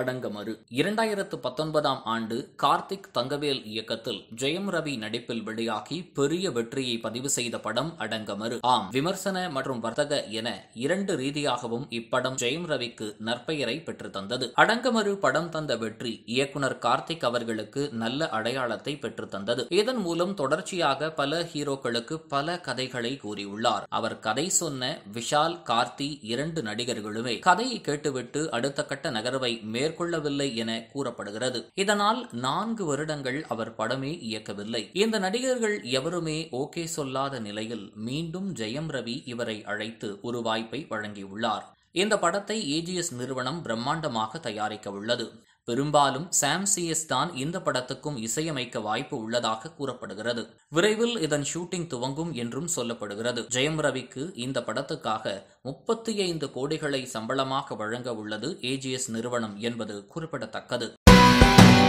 அடங்கமறு இரண்டாயிரத்து பத்தொன்பதாம் ஆண்டு கார்த்திக் தங்கவேல் இயக்கத்தில் ஜெயம் ரவி நடிப்பில் வெளியாகி பெரிய வெற்றியை பதிவு செய்த படம் அடங்கமறு ஆம் விமர்சன மற்றும் வர்த்தக என இரண்டு ரீதியாகவும் இப்படம் ஜெயம் ரவிக்கு நற்பெயரை பெற்று தந்தது அடங்கமறு படம் தந்த வெற்றி இயக்குனர் கார்த்திக் அவர்களுக்கு நல்ல அடையாளத்தை பெற்று தந்தது இதன் மூலம் தொடர்ச்சியாக பல ஹீரோக்களுக்கு பல கதைகளை கூறியுள்ளார் அவர் கதை சொன்ன விஷால் கார்த்தி இரண்டு நடிகர்களுமே கதையை கேட்டுவிட்டு அடுத்த கட்ட நகர்வை மேற்கொள்ளவில்லை என கூறப்படுகிறது இதனால் நான்கு வருடங்கள் அவர் படமே இயக்கவில்லை இந்த நடிகர்கள் எவருமே ஓகே சொல்லாத நிலையில் மீண்டும் ஜெயம் ரவி இவரை அழைத்து ஒரு வாய்ப்பை வழங்கியுள்ளார் இந்த படத்தை ஏஜிஎஸ் நிறுவனம் பிரம்மாண்டமாக தயாரிக்க உள்ளது பெரும்பாலும் சாம் சிஎஸ் தான் இந்த படத்துக்கும் இசையமைக்க வாய்ப்பு உள்ளதாக கூறப்படுகிறது விரைவில் இதன் ஷூட்டிங் துவங்கும் என்றும் சொல்லப்படுகிறது ஜெயம் ரவிக்கு இந்த படத்துக்காக முப்பத்தி ஐந்து கோடிகளை சம்பளமாக வழங்க உள்ளது ஏஜிஎஸ் நிறுவனம் என்பது குறிப்பிடத்தக்கது